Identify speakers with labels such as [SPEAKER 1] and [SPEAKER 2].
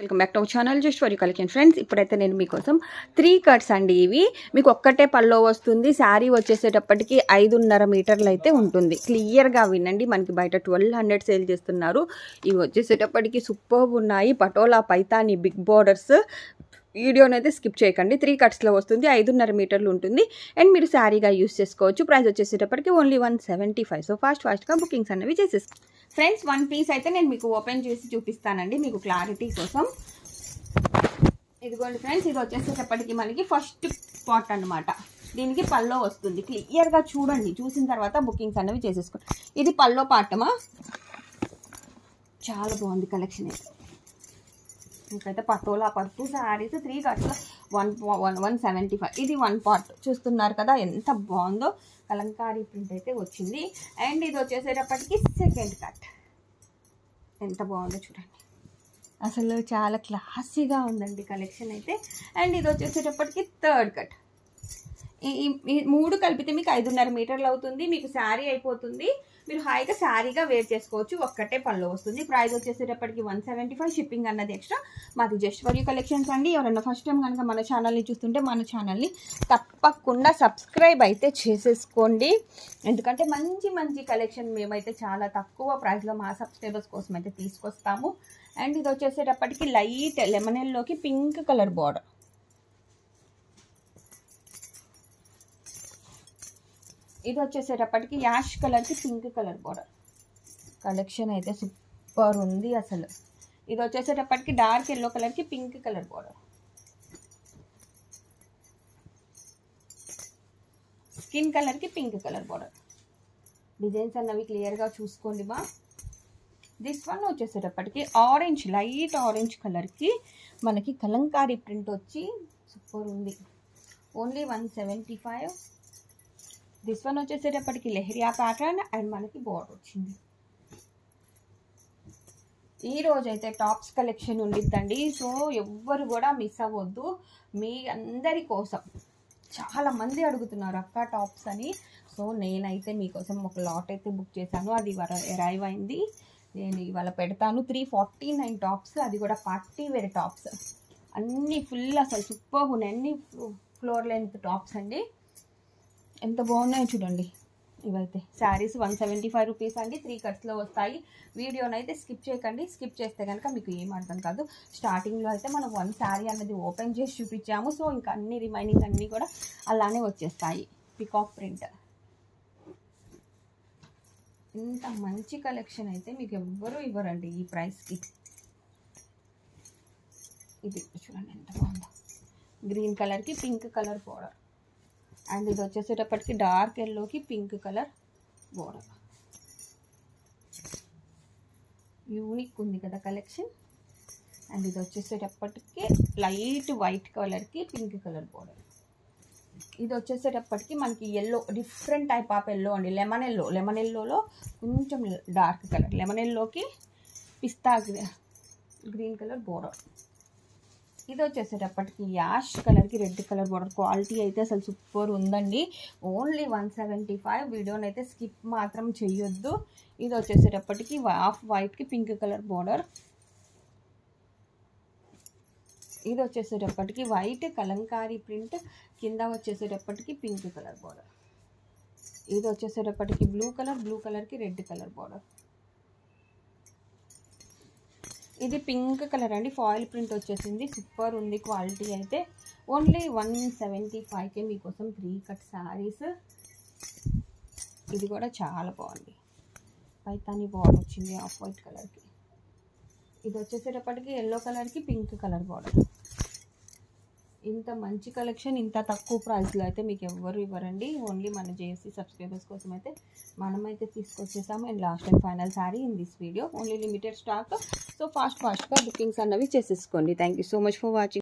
[SPEAKER 1] welcome back to our channel just for you collection friends ఇప్పుడైతే నేను మీకోసం three cuts అండి ఇవి మీకు ఒక్కటే పల్లో వస్తుంది శారీ వచ్చేసేటప్పటికి ఐదున్నర మీటర్లు అయితే ఉంటుంది క్లియర్గా వినండి మనకి బయట ట్వెల్వ్ హండ్రెడ్ సేల్ చేస్తున్నారు ఇవి వచ్చేసేటప్పటికి సూపర్ ఉన్నాయి పటోలా పైతాని బిగ్ బార్డర్స్ వీడియోని అయితే స్కిప్ చేయకండి త్రీ కట్స్లో వస్తుంది ఐదున్నర మీటర్లు ఉంటుంది అండ్ మీరు శారీగా యూస్ చేసుకోవచ్చు ప్రైస్ వచ్చేసేటప్పటికి only one seventy five so fast ఫాస్ట్గా బుకింగ్స్ అనేవి చేసేసుకో ఫ్రెండ్స్ వన్ పీస్ అయితే నేను మీకు ఓపెన్ చేసి చూపిస్తానండి మీకు క్లారిటీ కోసం ఇదిగోండి ఫ్రెండ్స్ ఇది వచ్చేసేటప్పటికి మనకి ఫస్ట్ పాట్ అన్నమాట దీనికి పల్లో వస్తుంది క్లియర్గా చూడండి చూసిన తర్వాత బుకింగ్స్ అనేవి చేసేసుకోండి ఇది పల్లో పాటమా చాలా బాగుంది కలెక్షన్ అయితే ఇంకైతే పటోలా పట్టు saris three cuts one one one seventy five ఇది వన్ పార్ట్ చూస్తున్నారు కదా ఎంత బాగుందో కలంకారీ ప్రింట్ అయితే వచ్చింది అండ్ ఇది వచ్చేసేటప్పటికి సెకండ్ కట్ ఎంత బాగుందో చూడండి అసలు చాలా క్లాసీగా ఉందండి కలెక్షన్ అయితే అండ్ ఇది వచ్చేసేటప్పటికి థర్డ్ కట్ ఈ ఈ మూడు కలిపితే మీకు ఐదున్నర మీటర్లు అవుతుంది మీకు శారీ అయిపోతుంది మీరు హాయిగా శారీగా వేర్ చేసుకోవచ్చు ఒక్కటే పళ్ళు వస్తుంది ప్రైస్ వచ్చేసేటప్పటికి వన్ సెవెంటీ ఫైవ్ షిప్పింగ్ అన్నది ఎక్స్ట్రా మాది జస్ట్ ఫర్ యూ కలెక్షన్స్ అండి ఎవరైనా ఫస్ట్ టైం కనుక మన ఛానల్ని చూస్తుంటే మన ఛానల్ని తప్పకుండా సబ్స్క్రైబ్ అయితే చేసేసుకోండి ఎందుకంటే మంచి మంచి కలెక్షన్ మేమైతే చాలా తక్కువ ప్రైస్లో మా సబ్స్క్రైబర్స్ కోసం అయితే తీసుకొస్తాము అండ్ ఇది వచ్చేసేటప్పటికి లైట్ లెమనెల్లోకి పింక్ కలర్ బార్డర్ ఇది వచ్చేసేటప్పటికి యాష్ కలర్కి పింక్ కలర్ బార్డర్ కలెక్షన్ అయితే సూపర్ ఉంది అసలు ఇది వచ్చేసేటప్పటికి డార్క్ ఎల్లో కలర్కి పింక్ కలర్ బార్డర్ స్కిన్ కలర్కి పింక్ కలర్ బార్డర్ డిజైన్స్ అన్నవి క్లియర్గా చూసుకోండి బా దిస్ వన్ వచ్చేసేటప్పటికి ఆరెంజ్ లైట్ ఆరెంజ్ కలర్కి మనకి కలంకారీ ప్రింట్ వచ్చి సూపర్ ఉంది only one seventy five this one వచ్చేసేటప్పటికి లెహరియా ప్యాటర్న్ అండ్ మనకి బోర్డర్ వచ్చింది ఈ రోజు అయితే టాప్స్ కలెక్షన్ ఉండిద్దండి సో ఎవ్వరు కూడా మిస్ అవ్వద్దు మీ అందరి కోసం చాలా మంది అడుగుతున్నారు అక్క టాప్స్ అని సో నేనైతే మీకోసం ఒక లాట్ అయితే బుక్ చేశాను అది అరైవ్ అయింది నేను ఇవాళ పెడతాను త్రీ ఫార్టీ నైన్ టాప్స్ అది కూడా పార్టీ వేర్ టాప్స్ అన్ని ఫుల్ అసలు సూపర్ ఉన్నాయి అన్ని ఫ్లోర్ లెంత్ టాప్స్ అండి ఎంత బాగున్నాయో చూడండి ఇవైతే saris one seventy five rupees అండి త్రీ కట్స్లో వస్తాయి వీడియోని అయితే స్కిప్ చేయకండి స్కిప్ చేస్తే కనుక మీకు ఏం అర్థం కాదు స్టార్టింగ్లో అయితే మనం వన్ శారీ అనేది ఓపెన్ చేసి చూపించాము సో ఇంకా అన్ని రిమైనింగ్ అన్నీ కూడా అలానే వచ్చేస్తాయి పికాక్ ప్రింట్ ఇంత మంచి కలెక్షన్ అయితే మీకు ఎవ్వరూ ఇవ్వరండి ఈ ప్రైస్కి ఇది చూడండి ఎంత బాగుందో గ్రీన్ కలర్కి పింక్ కలర్ పౌడర్ అండ్ ఇది వచ్చేసేటప్పటికి డార్క్ ఎల్లోకి పింక్ కలర్ బోర్డర్ యూనిక్ ఉంది కదా కలెక్షన్ అండ్ ఇది వచ్చేసేటప్పటికి లైట్ వైట్ కలర్కి పింక్ కలర్ బోర్డర్ ఇది వచ్చేసేటప్పటికి మనకి yellow different type of yellow అండి లెమన్ ఎల్లో లెమన్ ఎల్లోలో కొంచెం డార్క్ కలర్ లెమన్ ఎల్లోకి పిస్తా గ్రీన్ కలర్ బోర్డర్ ఇది వచ్చేసేటప్పటికి యాష్ కలర్కి రెడ్ కలర్ బార్డర్ క్వాలిటీ అయితే అసలు సూపర్ ఉందండి ఓన్లీ వన్ సెవెంటీ ఫైవ్ వీడియోని అయితే స్కిప్ మాత్రం చెయ్యొద్దు ఇది వచ్చేసేటప్పటికి ఆఫ్ వైట్కి పింక్ కలర్ బార్డర్ ఇది వచ్చేసేటప్పటికి వైట్ కలంకారీ ప్రింట్ కింద వచ్చేసేటప్పటికి పింక్ కలర్ బార్డర్ ఇది వచ్చేసేటప్పటికి బ్లూ కలర్ బ్లూ కలర్కి రెడ్ కలర్ బార్డర్ ఇది పింక్ కలర్ అండి ఫాయిల్ ప్రింట్ వచ్చేసింది సూపర్ ఉంది క్వాలిటీ అయితే ఓన్లీ వన్ సెవెంటీ ఫైవ్కే మీకోసం త్రీ కట్ శారీస్ ఇది కూడా చాలా బాగుంది పైతాని బార్డర్ వచ్చింది ఆఫ్ వైట్ కలర్కి ఇది వచ్చేసేటప్పటికి ఎల్లో కలర్కి పింక్ కలర్ బార్డర్ ఇంత మంచి కలెక్షన్ ఇంత తక్కువ ప్రైస్లో అయితే మీకు ఎవ్వరు ఇవ్వరండి ఓన్లీ మన జేఎస్సీ సబ్స్క్రైబర్స్ కోసం అయితే మనమైతే తీసుకొచ్చేసాము and last and final sari in this video only limited stock so fast ఫాస్ట్గా బుకింగ్స్ అన్నవి చేసేసుకోండి thank you so much for watching